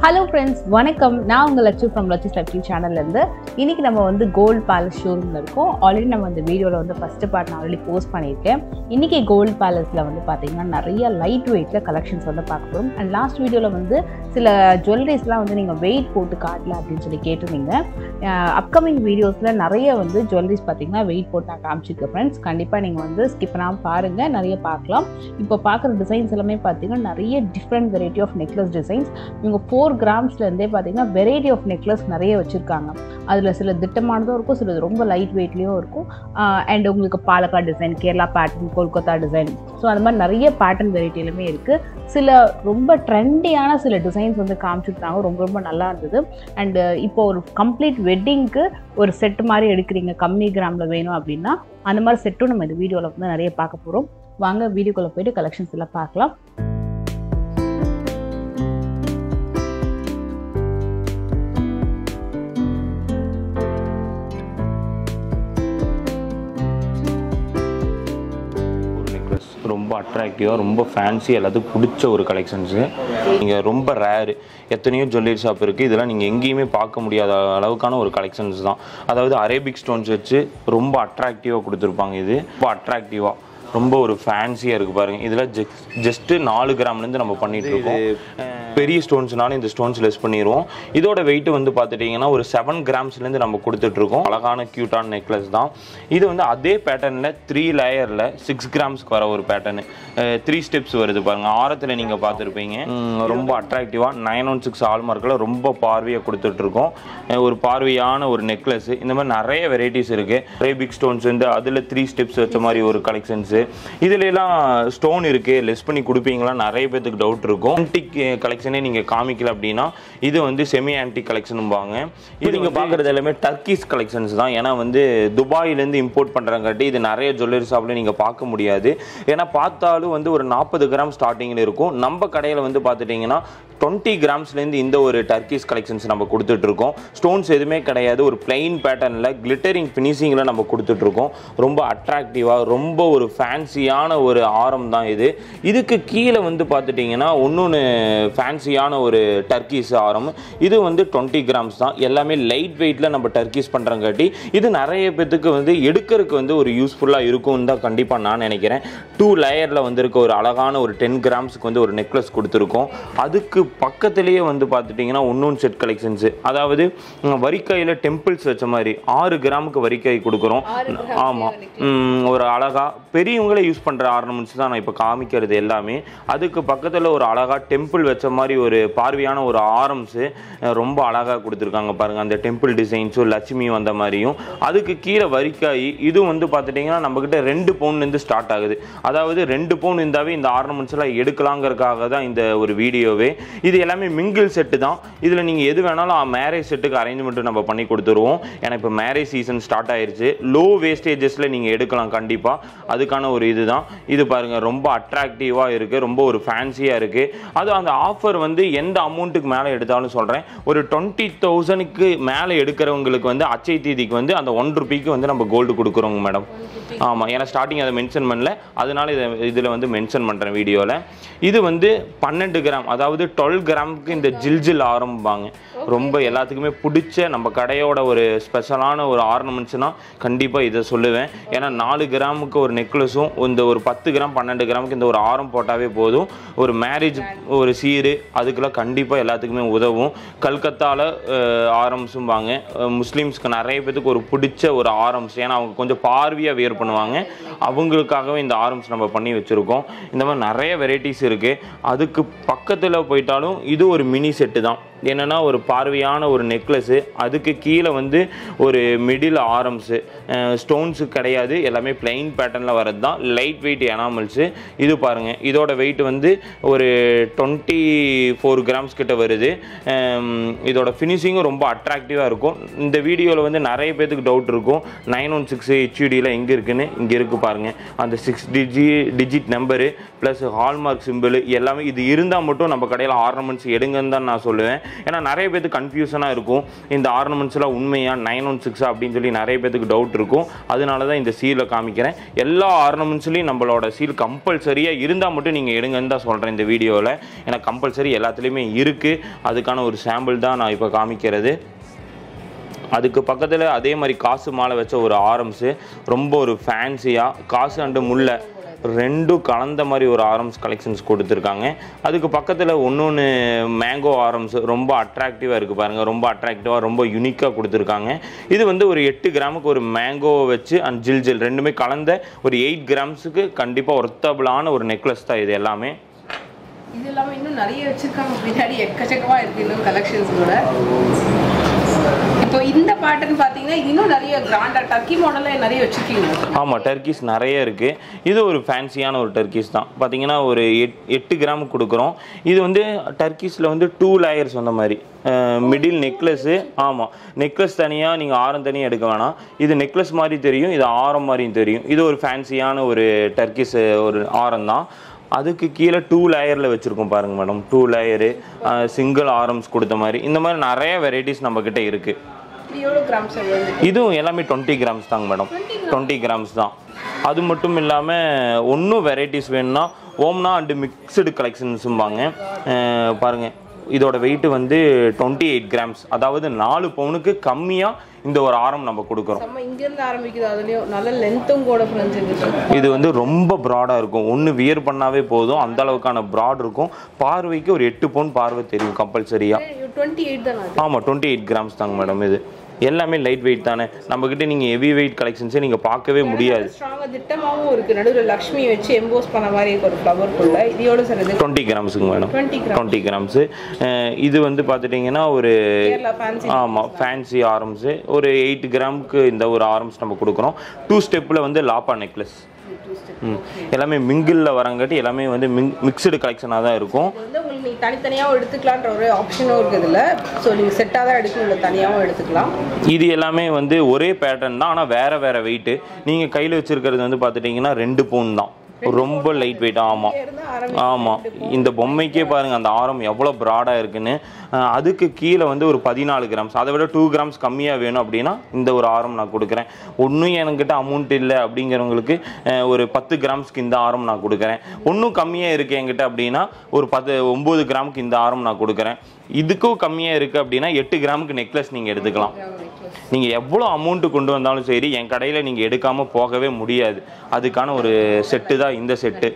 Hello friends வணக்கம் நான் உங்கள் லட்சு ஃப்ரம் லட்சு ஸ்லக்டி சேனல்லேருந்து இன்றைக்கி நம்ம வந்து கோல்ட் பேலஸ் ஷோரூமில் இருக்கோம் ஆல்ரெடி நம்ம இந்த வீடியோவில் வந்து ஃபஸ்ட்டு பார்ட் நான் ஆல்ரெடி போஸ்ட் பண்ணியிருக்கேன் இன்றைக்கி கோல்ட் பேலஸில் வந்து பார்த்திங்கன்னா நிறைய லைட் வெயிட்டில் கலெக்ஷன்ஸ் வந்து பார்க்க போகிறோம் அண்ட் லாஸ்ட் வீடியோவில் வந்து சில ஜுவல்லரிஸ்லாம் வந்து நீங்கள் வெயிட் போட்டு காட்டல அப்படின்னு சொல்லி கேட்டிருந்தீங்க அப்கமிங் வீடியோஸில் நிறைய வந்து ஜுவல்லரிஸ் பார்த்தீங்கன்னா வெயிட் போட்டு நான் காமிச்சிருக்கேன் ஃப்ரெண்ட்ஸ் கண்டிப்பாக நீங்கள் வந்து ஸ்கிப் பண்ணாமல் பாருங்கள் நிறைய பார்க்கலாம் இப்போ பார்க்குற டிசைன்ஸ் எல்லாமே பார்த்தீங்கன்னா நிறைய different variety of necklace designs இவங்க ஃபோர் கிராம்ஸ்லேருந்தே பார்த்தீங்கன்னா வெரைட்டி ஆஃப் நெக்லஸ் நிறைய வச்சுருக்காங்க அதில் சில திட்டமானதும் இருக்கும் சில ரொம்ப லைட் வெயிட்லேயும் இருக்கும் அண்ட் உங்களுக்கு Palakkad design Kerala pattern Kolkata design so அந்த மாதிரி நிறைய பேட்டர்ன் வெரைட்டிலுமே இருக்குது சில ரொம்ப ட்ரெண்டியான சில டிசைன்ஸ் வந்து காமிச்சிருக்காங்க ரொம்ப ரொம்ப நல்லா இருந்தது அண்டு இப்போ ஒரு கம்ப்ளீட் வெட்டிங்க்கு ஒரு செட் மாதிரி எடுக்கிறீங்க கம்மி கிராமில் வேணும் அப்படின்னா அந்த மாதிரி செட்டும் நம்ம இந்த வீடியோவில் வந்து நிறைய பார்க்க போகிறோம் வாங்க வீடியோக்குள்ளே போயிட்டு கலெக்ஷன்ஸ் எல்லாம் பார்க்கலாம் ஒரு நெக்லஸ் ரொம்ப அட்ராக்டிவாக ரொம்ப ஃபேன்சி எல்லாத்துக்கும் பிடிச்ச ஒரு கலெக்ஷன்ஸு நீங்கள் ரொம்ப ரேரு எத்தனையோ ஜுவல்லரி ஷாப் இருக்குது இதெல்லாம் நீங்கள் எங்கேயுமே பார்க்க முடியாத அளவுக்கான ஒரு கலெக்ஷன்ஸ் தான் அதாவது அரேபிக் ஸ்டோன்ஸ் வச்சு ரொம்ப அட்ராக்டிவாக கொடுத்துருப்பாங்க இது ரொம்ப அட்ராக்டிவாக ரொம்ப ஒரு ஃபேன்சியாக இருக்குது பாருங்கள் இதில் ஜெஸ் ஜஸ்ட்டு நாலு கிராம்லேருந்து நம்ம பண்ணிட்டு இருக்கோம் பெரிய ஸ்டோன்ஸ்னாலும் இந்த ஸ்டோன்ஸ் லெஸ் பண்ணிடுவோம் இதோட வெயிட் வந்து பார்த்துட்டிங்கன்னா ஒரு செவன் கிராம்ஸ்லேருந்து நம்ம கொடுத்துட்ருக்கோம் அழகான க்யூட்டான நெக்லஸ் தான் இது வந்து அதே பேட்டர்னில் த்ரீ லேயரில் சிக்ஸ் கிராம்ஸ்க்கு வர ஒரு பேட்டர்னு த்ரீ ஸ்டெப்ஸ் வருது பாருங்கள் ஆரத்தில் நீங்கள் பார்த்துருப்பீங்க உம், ரொம்ப அட்ராக்டிவாக நைன் ஒன் சிக்ஸ் ஆல்மார்க்கில் ரொம்ப பார்வையாக கொடுத்துட்ருக்கோம் அஹ் ஒரு பார்வையான ஒரு நெக்லஸ் இந்த மாதிரி நிறைய வெரைட்டிஸ் இருக்குது அரேபிக் ஸ்டோன்ஸ் வந்து அதில் த்ரீ ஸ்டெப்ஸ் வச்ச மாதிரி ஒரு கலெக்ஷன்ஸு இதுலலாம் ஸ்டோன் இருக்குது லெஸ் பண்ணி கொடுப்பீங்களா நிறைய பேத்துக்கு டவுட் இருக்கும் ஆன்டிக் கலெக்ஷனே நீங்கள் காமிக்கல அப்படின்னா இது வந்து செமி ஆன்டிக் கலெக்ஷனும்பாங்க இது நீங்கள் பார்க்குறது எல்லாமே டர்க்கிஸ் கலெக்ஷன்ஸ் தான் ஏன்னா வந்து துபாயிலேருந்து இம்போர்ட் பண்ணுறங்காட்டி இது நிறைய ஜுவல்லரி ஷாப்பில் நீங்கள் பார்க்க முடியாது ஏன்னா பார்த்தாலும் வந்து ஒரு நாற்பது கிராம் ஸ்டார்டிங்கில் இருக்கும் நம்ம கடையில் வந்து பார்த்துட்டிங்கன்னா டுவெண்ட்டி கிராம்ஸ்லேருந்து இந்த ஒரு டர்க்கிஸ் கலெக்ஷன்ஸ் நம்ம கொடுத்துட்ருக்கோம் ஸ்டோன்ஸ் எதுவுமே கிடையாது ஒரு பிளைன் பேட்டர்னில் கிளிட்டரிங் ஃபினிஷிங்கில் நம்ம கொடுத்துட்ருக்கோம் ரொம்ப அட்ராக்டிவாக ரொம்ப ஒரு ஃபேன்சியான ஒரு ஆரம் தான் இது இதுக்கு கீழே வந்து பார்த்துட்டிங்கன்னா இன்னொன்று ஃபேன்சியான ஒரு டர்க்கிஸ் ஆரம் இது வந்து டுவெண்ட்டி கிராம்ஸ் தான் எல்லாமே லைட் வெயிட்டில் நம்ம டர்க்கிஸ் பண்ணுறங்காட்டி இது நிறைய பேத்துக்கு வந்து எடுக்கிறதுக்கு வந்து ஒரு யூஸ்ஃபுல்லாக இருக்கும்னு தான் கண்டிப்பாக நான் நினைக்கிறேன் டூ லேயரில் வந்திருக்க ஒரு அழகான ஒரு டென் கிராம்ஸுக்கு வந்து ஒரு நெக்லஸ் கொடுத்துருக்கோம் அதுக்கு பக்கத்துலேயே வந்து பார்த்துட்டிங்கன்னா இன்னொன்று செட் கலெக்ஷன்ஸு அதாவது ம், வரிக்காயில் டெம்பிள்ஸ் வச்ச மாதிரி ஆறு கிராமுக்கு வரிக்காய் கொடுக்குறோம் ஆமாம் ஒரு அழகா பெரியவங்களே யூஸ் பண்ணுற ஆர்னமெண்ட்ஸ் தான் நான் இப்போ காமிக்கிறது எல்லாமே அதுக்கு பக்கத்தில் ஒரு அழகா டெம்பிள் வச்ச மாதிரி ஒரு பார்வையான ஒரு ஆரம்ஸு ரொம்ப அழகாக கொடுத்துருக்காங்க பாருங்கள் அந்த டெம்பிள் டிசைன்ஸும் லட்சுமியும் வந்த மாதிரியும் அதுக்கு கீழே வரிக்காய் இது வந்து பார்த்துட்டிங்கன்னா நம்மக்கிட்ட ரெண்டு பவுன்லேருந்து ஸ்டார்ட் ஆகுது அதாவது ரெண்டு பவுன் இருந்தாவே இந்த ஆர்னமெண்ட்ஸ் எல்லாம் எடுக்கலாங்கிறதுக்காக தான் இந்த ஒரு வீடியோவே இது எல்லாமே மிங்கிள் செட்டு தான் இதில் நீங்கள் எது வேணாலும் மேரேஜ் செட்டுக்கு அரேஞ்ச்மெண்ட் நம்ம பண்ணி கொடுத்துருவோம் ஏன்னா இப்போ மேரேஜ் சீசன் ஸ்டார்ட் ஆயிருச்சு லோ வேஸ்டேஜஸில் நீங்கள் எடுக்கலாம் கண்டிப்பாக அதுக்கான ஒரு இதுதான் இது பாருங்கள் ரொம்ப அட்ராக்டிவாக இருக்குது ரொம்ப ஒரு ஃபேன்சியாக இருக்குது அது அந்த ஆஃபர் வந்து எந்த அமௌண்ட்டுக்கு மேலே எடுத்தாலும் சொல்கிறேன் ஒரு டுவெண்ட்டி தௌசண்ட்க்கு மேலே எடுக்கிறவங்களுக்கு வந்து அச்சை தேதிக்கு வந்து அந்த ஒன் ருபிக்கு வந்து நம்ம கோல்டு கொடுக்குறோங்க மேடம் ஆமாம் ஏன்னா ஸ்டார்டிங் அதை மென்ஷன் பண்ணல அதனால இதை இதில் வந்து மென்ஷன் பண்ணுறேன் வீடியோவில் இது வந்து பன்னெண்டு கிராம் அதாவது டுவெல் கிராமுக்கு இந்த ஜில் ஜில் ஆரம்பிப்பாங்க ரொம்ப எல்லாத்துக்குமே பிடிச்ச நம்ம கடையோட ஒரு ஸ்பெஷலான ஒரு ஆர்னமெண்ட்ஸ்னால் கண்டிப்பாக இதை சொல்லுவேன் ஏன்னா நாலு கிராமுக்கு ஒரு நெக்லஸும் இந்த ஒரு பத்து கிராம் பன்னெண்டு கிராமுக்கு இந்த ஒரு ஆரம் போட்டாவே போதும் ஒரு மேரேஜ் ஒரு சீரு அதுக்கெல்லாம் கண்டிப்பாக எல்லாத்துக்குமே உதவும் கல்கத்தாவில் ஆரம்ஸும்பாங்க அஹ் முஸ்லீம்ஸ்க்கு நிறைய பேத்துக்கு ஒரு பிடிச்ச ஒரு ஆரம்ஸ் ஏன்னா அவங்க கொஞ்சம் பார்வையாக வியர் பண்ணுவாங்க அவங்களுக்காகவே இந்த ஆரம்ஸ் நம்ம பண்ணி வச்சுருக்கோம் இந்த மாதிரி நிறைய வெரைட்டிஸ் இருக்குது அதுக்கு பக்கத்தில் போயிட்டாலும் இது ஒரு மினி செட்டு தான் என்னென்னா ஒரு பார்வையான ஒரு நெக்லஸ்ஸு அதுக்கு கீழே வந்து ஒரு மிடில் ஆரம்ஸு ஸ்டோன்ஸு கிடையாது எல்லாமே பிளைன் பேட்டர்னில் வர்றது தான் லைட் வெயிட் எனாமல்ஸு இது பாருங்கள் இதோட வெயிட் வந்து ஒரு டுவெண்ட்டி ஃபோர் கிராம்ஸ் கிட்ட வருது அம், இதோட ஃபினிஷிங்கும் ரொம்ப அட்ராக்டிவாக இருக்கும் இந்த வீடியோவில் வந்து நிறைய பேத்துக்கு டவுட் இருக்கும் நைன் ஒன் சிக்ஸ் ஹெச்யூடியில் எங்கே இருக்குன்னு இங்கே இருக்குது பாருங்கள் அந்த சிக்ஸ் டிஜி digit number plus hallmark simple எல்லாமே இது இருந்தால் மட்டும் நம்ம கடையில் ஆர்னமெண்ட்ஸ் எடுங்கன்னு தான் நான் சொல்லுவேன் ஏன்னா நிறைய பேருக்கு கன்ஃபியூஷனாக இருக்கும் இந்த ஆர்னமெண்ட்ஸ்லாம் உண்மையா நைன் ஒன் சிக்ஸ் அப்படின்னு சொல்லி நிறைய பேருக்கு டவுட் இருக்கும் அதனால தான் இந்த சீலை காமிக்கிறேன் எல்லா ஆர்னமெண்ட்ஸ்லையும் நம்மளோட சீல் கம்பல்சரியாக இருந்தால் மட்டும் நீங்கள் எடுங்கன்னு தான் சொல்கிறேன் இந்த வீடியோவில் ஏன்னா கம்பல்சரி எல்லாத்துலேயுமே இருக்குது அதுக்கான ஒரு சாம்பிள் தான் நான் இப்போ காமிக்கிறது அதுக்கு பக்கத்தில் அதே மாதிரி காசு மாலை வச்ச ஒரு ஆரம்ஸு ரொம்ப ஒரு ஃபேன்சியாக காசு அண்டு முல்லை ரெண்டும் கலந்த மாதிரி ஒரு ஆரம்ஸ் கலெக்ஷன்ஸ் கொடுத்துருக்காங்க அதுக்கு பக்கத்தில் ஒன்று மேங்கோ ஆரம்ஸ் ரொம்ப அட்ராக்டிவாக இருக்குது பாருங்கள் ரொம்ப அட்ராக்டிவாக ரொம்ப யூனிக்காக கொடுத்துருக்காங்க இது வந்து ஒரு எட்டு கிராமுக்கு ஒரு மேங்கோ வச்சு அண்ட் ஜில் ஜில் ரெண்டுமே கலந்த ஒரு எயிட் கிராம்ஸுக்கு கண்டிப்பாக ஒர்த்தபிளான ஒரு நெக்லஸ் தான் இது எல்லாமே இது இல்லாம இன்னும் நிறைய வச்சிருக்காங்க பின்னாடி எக்கச்சக்கமா இருக்கு இன்னும் கலெக்ஷன்ஸோட இப்போ இந்த பேட்டர்ன் பாத்தீங்கன்னா இது இன்னும் நிறைய கிராண்டா டர்க்கி மாடல்ல நிறைய வச்சிருக்கீங்க ஆமாம் டர்க்கீஸ் நிறைய இருக்குது இது ஒரு ஃபேன்சியான ஒரு டர்க்கீஸ் தான் பார்த்தீங்கன்னா ஒரு எட் எட்டு கிராம் கொடுக்குறோம் இது வந்து டர்க்கீஸில் வந்து டூ லேயர்ஸ் வந்த மாதிரி மிடில் நெக்லஸ்ஸு ஆமாம் நெக்லஸ் தனியாக நீங்கள் ஆரம் தனியாக எடுக்க வேணாம் இது நெக்லஸ் மாதிரி தெரியும் இது ஆரம் மாதிரியும் தெரியும் இது ஒரு ஃபேன்சியான ஒரு டர்க்கீஸ் ஒரு ஆரம் தான் அதுக்கு கீழே டூ லேயரில் வச்சுருக்கோம் பாருங்க madam two layer single arms கொடுத்த மாதிரி இந்த மாதிரி நிறைய வெரைட்டிஸ் நம்மக்கிட்ட இருக்குது இது எவ்வளவு கிராம்ஸ் வருது இதுவும் எல்லாமே டுவெண்ட்டி கிராம்ஸ் தாங்க மேடம் டுவெண்ட்டி கிராம்ஸ் தான் அது மட்டும் இல்லாமல் ஒன்றும் வெரைட்டிஸ் வேணும்னா ஓம்னா அண்டு மிக்சடு கலெக்ஷன்ஸும்பாங்க பாருங்கள் இதோட வெயிட் வந்து டுவெண்ட்டி எயிட் கிராம்ஸ் அதாவது நாலு பவுனுக்கு கம்மியாக இந்த ஒரு ஆரம் நம்ம கொடுக்குறோம் நம்ம இங்க இருந்து ஆரம்பிக்குது அதுலயும் நல்ல லென்த்தும் கூட ஃப்ரெண்ட்ஸ் இருக்கு இது வந்து ரொம்ப ப்ராடாக இருக்கும் ஒன்று வியர் பண்ணாவே போதும் அந்த அளவுக்கான ப்ராட் இருக்கும் பார்வைக்கு ஒரு எட்டு பவுன் பார்வை தெரியும் கம்பல்சரியாக டுவெண்ட்டி எயிட் தானே அது ஆமாம் டுவெண்ட்டி எயிட் கிராம்ஸ் தாங்க மேடம் இது எல்லாமே லைட் வெயிட் தானே நம்மக்கிட்ட நீங்கள் ஹெவி வெயிட் கலெக்ஷன்ஸே நீங்கள் பார்க்கவே முடியாது ஸ்ட்ராங்கா திட்டமாவும் இருக்கு நடுவுல லக்ஷ்மி வச்சு எம்போஸ் பண்ண மாதிரி இருக்கு ஒரு ஃப்ளவர் குள்ள இது எவ்வளவு சார் இது டுவெண்ட்டி கிராம்ஸுங்க madam twenty gram twenty grams இது வந்து பார்த்துட்டிங்கன்னா ஒரு கேரளா ஃபேன்சி ஆமாம் ஃபேன்சி ஆரம்ஸு ஒரு எயிட் கிராமுக்கு இந்த ஒரு ஆரம்ஸ் நம்ம கொடுக்குறோம் டூ ஸ்டெப்பில் வந்து லாப்பா நெக்லஸ் ம் எல்லாமே மிங்கிளில் வரங்காட்டி எல்லாமே வந்து மிங் மிக்சடு கலெக்ஷனாக தான் இருக்கும் இது வந்து உங்களுக்கு நீங்க தனித்தனியாவும் எடுத்துக்கலான்ற ஒரு ஆப்ஷனும் இருக்குது இதுல ஸோ நீங்க செட்டாக தான் எடுக்கணும் இல்லை தனியாகவும் எடுத்துக்கலாம் இது எல்லாமே வந்து ஒரே பேட்டர்ன் தான் ஆனால் வேற வேற வெயிட்டு நீங்கள் கையில் வச்சிருக்கிறது வந்து பார்த்துட்டிங்கன்னா ரெண்டு பவுன் தான் ரொம்ப லைட் வெயிட் ஆமாம் இருந்தா ஆரம்பி ஆமாம் இந்த பொம்மைக்கே பாருங்க அந்த ஆரம் எவ்வளோ ப்ராடாக இருக்குன்னு அஹ் அதுக்கு கீழே வந்து ஒரு பதினாலு கிராம்ஸ் அதை விட டூ கிராம்ஸ் கம்மியாக வேணும் அப்படின்னா இந்த ஒரு ஆரம் நான் கொடுக்குறேன் ஒன்றும் என்கிட்ட அமௌண்ட் இல்லை அப்படிங்கிறவங்களுக்கு அஹ் ஒரு பத்து கிராம்ஸ்க்கு இந்த ஆரம் நான் கொடுக்குறேன் ஒன்றும் கம்மியாக இருக்குது என்கிட்ட அப்படின்னா ஒரு பத்து ஒம்பது கிராமுக்கு இந்த ஆரம் நான் கொடுக்குறேன் இதுக்கும் கம்மியாக இருக்குது அப்படின்னா எட்டு கிராமுக்கு நெக்லஸ் நீங்கள் எடுத்துக்கலாம் நீங்கள் எவ்வளோ அமௌண்ட்டு கொண்டு வந்தாலும் சரி என் கடையில் நீங்கள் எடுக்காமல் போகவே முடியாது அதுக்கான ஒரு செட்டு தான் இந்த செட்டு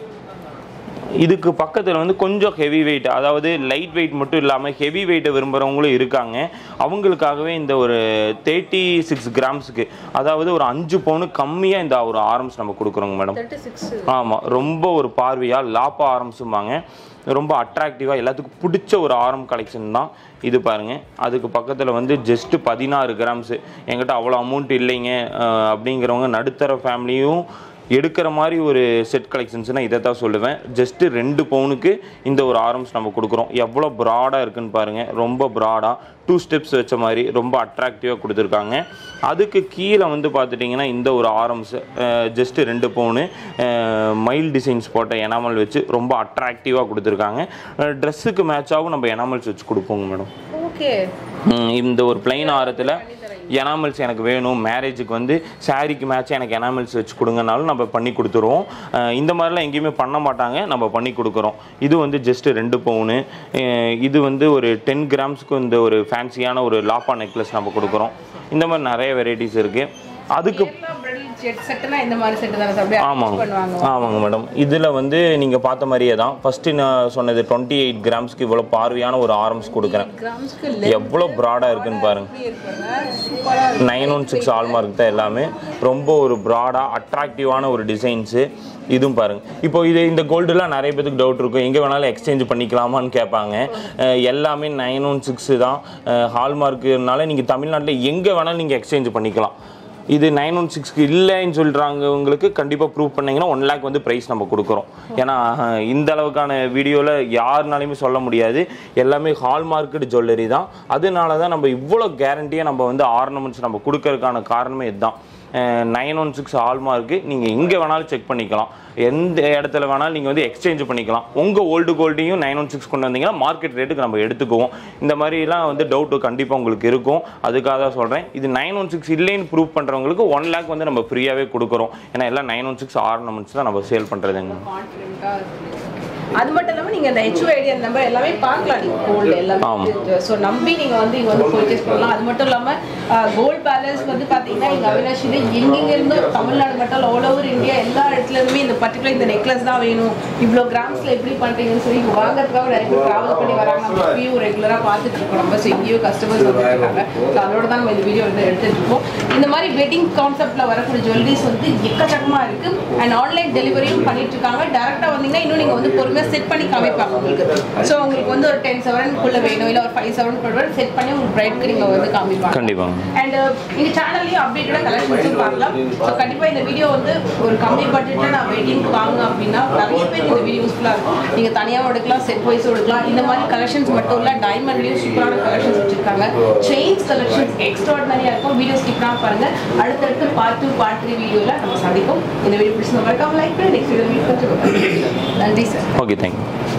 இதுக்கு பக்கத்தில் வந்து கொஞ்சம் ஹெவி வெயிட் அதாவது லைட் வெயிட் மட்டும் இல்லாமல் ஹெவி வெயிட்டை விரும்புகிறவங்களும் இருக்காங்க அவங்களுக்காகவே இந்த ஒரு தேர்ட்டி சிக்ஸ் கிராம்ஸுக்கு அதாவது ஒரு அஞ்சு பவுனு கம்மியாக இந்த ஒரு ஆரம்ஸ் நம்ம கொடுக்குறோங்க மேடம் தேர்ட்டி சிக்ஸ் ஆமாம் ரொம்ப ஒரு பார்வையாக லாப்பா ஆரம்ஸும்பாங்க ரொம்ப அட்ராக்டிவாக எல்லாத்துக்கும் பிடிச்ச ஒரு ஆரம் கலெக்ஷன் தான் இது பாருங்க அதுக்கு பக்கத்தில் வந்து ஜஸ்ட் பதினாறு கிராம்ஸு என்கிட்ட அவ்வளோ அமௌண்ட் இல்லைங்க அஹ், அப்படிங்கிறவங்க நடுத்தர ஃபேமிலியும் எடுக்கிற மாதிரி ஒரு செட் கலெக்ஷன்ஸ்னால் இதை தான் சொல்லுவேன் ஜஸ்ட்டு ரெண்டு பவுனுக்கு இந்த ஒரு ஆரம்ஸ் நம்ம கொடுக்குறோம் எவ்வளோ ப்ராடாக இருக்குன்னு பாருங்கள் ரொம்ப ப்ராடாக டூ ஸ்டெப்ஸ் வச்ச மாதிரி ரொம்ப அட்ராக்டிவாக கொடுத்துருக்காங்க அதுக்கு கீழே வந்து பார்த்துட்டிங்கன்னா இந்த ஒரு ஆரம்ஸ் ஜஸ்ட்டு ரெண்டு பவுனு மைல் டிசைன்ஸ் போட்ட எனாமல் வச்சு ரொம்ப அட்ராக்டிவாக கொடுத்துருக்காங்க ட்ரெஸ்ஸுக்கு மேட்சாகவும் நம்ம எனாமல்ஸ் வச்சு கொடுப்போங்க மேடம் ஓகே இந்த ஒரு பிளைன் ஆரத்தில் எனாமல்ஸ் எனக்கு வேணும் மேரேஜுக்கு வந்து சாரீக்கு மேட்ச் எனக்கு எனாமல்ஸ் வச்சு கொடுங்கனாலும் நம்ம பண்ணி கொடுத்துருவோம் அஹ் இந்த மாதிரிலாம் எங்கேயுமே பண்ண மாட்டாங்க நம்ம பண்ணி கொடுக்குறோம் இது வந்து ஜஸ்ட் ரெண்டு பவுனு அஹ் இது வந்து ஒரு டென் கிராம்ஸ்க்கு இந்த ஒரு ஃபேன்சியான ஒரு லாப்பா நெக்லஸ் நம்ம கொடுக்குறோம் இந்த மாதிரி நிறைய வெரைட்டிஸ் இருக்குது அதுக்கு கேரளா பிரைடல் செட் செட்னா இந்த மாதிரி செட் தானே சார் அப்படியே ஆமாங்க arrange பண்ணுவாங்க ஆமாங்க மேடம் இதில் வந்து நீங்கள் பார்த்த மாதிரியே தான் ஃபஸ்ட்டு நான் சொன்னது டுவெண்ட்டி எயிட் கிராம்ஸ்க்கு இவ்வளோ பார்வையான ஒரு ஆரம்ஸ் கொடுக்குறேன் கிராம்ஸ்க்கு எவ்வளோ ப்ராடாக இருக்குன்னு பாருங்க எப்படி இருக்குங்க சூப்பரா இருக்கு நைன் ஒன் சிக்ஸ் ஆல்மார்க் தான் எல்லாமே ரொம்ப ஒரு ப்ராடாக அட்ராக்டிவான ஒரு டிசைன்ஸு இதுவும் பாருங்க இப்போ இது இந்த கோல்டுலாம் நிறைய பேருக்கு டவுட் இருக்கும் எங்கே வேணாலும் எக்ஸ்சேஞ்ச் பண்ணிக்கலாமான்னு கேட்பாங்க அஹ் எல்லாமே நைன் ஒன் சிக்ஸு தான் ஹால்மார்க்குனால நீங்கள் தமிழ்நாட்டில் எங்கே வேணாலும் நீங்கள் எக்ஸ்சேஞ்ச் பண்ணிக்கலாம் இது நைன் ஒன் சிக்ஸ்க்கு இல்லைன்னு சொல்கிறாங்கவங்களுக்கு கண்டிப்பாக ப்ரூவ் பண்ணீங்கன்னா ஒன் லேக் வந்து ப்ரைஸ் நம்ம கொடுக்குறோம் ஏன்னா அஹ், இந்த அளவுக்கான வீடியோவில் யாருனாலையுமே சொல்ல முடியாது எல்லாமே ஹால்மார்க்கெட் ஜுவல்லரி தான் அதனால தான் நம்ம இவ்வளோ கேரண்டியாக நம்ம வந்து ஆர்னமெண்ட்ஸ் நம்ம கொடுக்கறதுக்கான காரணமே இதுதான் நைன் ஒன் சிக்ஸ் ஹால்மார்க்கு நீங்கள் எங்கே வேணாலும் செக் பண்ணிக்கலாம் எந்த இடத்துல வேணாலும் நீங்கள் வந்து எக்ஸ்சேஞ்ச் பண்ணிக்கலாம் உங்கள் ஓல்டு கோல்டையும் நைன் ஒன் சிக்ஸ் கொண்டு வந்தீங்கன்னா மார்க்கெட் ரேட்டுக்கு நம்ம எடுத்துக்குவோம் இந்த மாதிரிலாம் வந்து டவுட் கண்டிப்பாக உங்களுக்கு இருக்கும் அதுக்காக தான் சொல்கிறேன் இது நைன் ஒன் சிக்ஸ் இல்லைன்னு ப்ரூவ் பண்ணுறவங்களுக்கு ஒன் லேக் வந்து நம்ம ஃப்ரீயாகவே கொடுக்குறோம் ஏன்னா எல்லாம் நைன் ஒன் சிக்ஸ் ஆர்னமெண்ட்ஸ் தான் நம்ம சேல் பண்ணுறதுங்க கான்ஃபிடென்ட்டாக அது மட்டும் இல்லாமல் நீங்கள் அந்த ஹெச்ஓஐடி அந்த நம்பர் எல்லாமே பார்க்கலாம் நீங்கள் கோல்டு எல்லாமே ஆமா. ஸோ நம்பி நீங்கள் வந்து இங்கே வந்து பர்ச்சேஸ் பண்ணலாம் அது மட்டும் இல்லாமல் கோல்ட் பேலன்ஸ் வந்து பார்த்தீங்கன்னா இங்கே அவினாஷியில் எங்கெங்க இருந்தோ தமிழ்நாடு மட்டும் ஆல் ஓவர் இந்தியா எல்லா இடத்துல இருந்துமே இந்த பர்டிகுலர் இந்த நெக்லஸ் தான் வேணும் இவ்வளோ கிராம்ஸில் எப்படி பண்ணுறீங்கன்னு சொல்லி இங்கே வாங்குறதுக்காக நிறைய பேர் ட்ராவல் பண்ணி வராங்க நம்ம இப்பயும் ரெகுலராக பார்த்துட்டு இருக்கோம் நம்ம ஸோ இங்கேயோ கஸ்டமர்ஸ் வந்துருக்காங்க ஸோ அதோட தான் நம்ம இந்த வீடியோ வந்து எடுத்துட்டு இருக்கோம் இந்த மாதிரி வெட்டிங் கான்செப்ட்ல வரக்கூடிய ஜுவல்லரிஸ் வந்து எக்கச்சக்கமா இருக்கு அண்ட் ஆன்லைன் டெலிவரியும் பண்ணிட்டு இருக்காங்க டேரக்டா வந்தீங்கன்னா இன்னும் நீங்க வந்து பொறுமையா செட் பண்ணி காமிப்பாங்க உங்களுக்கு ஸோ உங்களுக்கு வந்து ஒரு டென் செவனுக்குள்ள வேணும் இல்ல ஒரு ஃபைவ் செவனுக்குள்ள செட் பண்ணி உங்களுக்கு பிரைட்க்கு நீங்க வந்து காமிப்பாங்க கண்டிப்பாக அண்ட் எங்க சேனல்லையும் அப்டேட்டடாக கலெக்ஷன்ஸும் பார்க்கலாம் ஸோ கண்டிப்பா இந்த வீடியோ வந்து ஒரு கம்மி பட்ஜெட்ல நான் வெட்டிங்க்கு வாங்க அப்படின்னா நிறைய பேருக்கு இந்த வீடியோ யூஸ்ஃபுல்லா இருக்கும் நீங்க தனியாகவும் எடுக்கலாம் செட் வைஸ் எடுக்கலாம் இந்த மாதிரி கலெக்ஷன்ஸ் மட்டும் இல்ல டைமண்ட்லயும் சூப்பரான கலெக்ஷன்ஸ் வச்சிருக்காங்க செயின்ஸ் கலெக்ஷன்ஸ் எக்ஸ்ட்ராடினரியா இருக்கும் வீடியோ ஸ்கிப் பண்ணாம பாருங்க அடுத்தடுத்து பார்ட் டூ பார்ட் த்ரீ வீடியோல நம்ம சந்திக்கும் இந்த வீடியோ பிடிச்சிருந்தா மறக்காம லைக் பண்ணி நெக்ஸ்ட் வீடியோ மீட் பண்ணுறோம் நன்றி சார் ஓகே தேங்க்யூ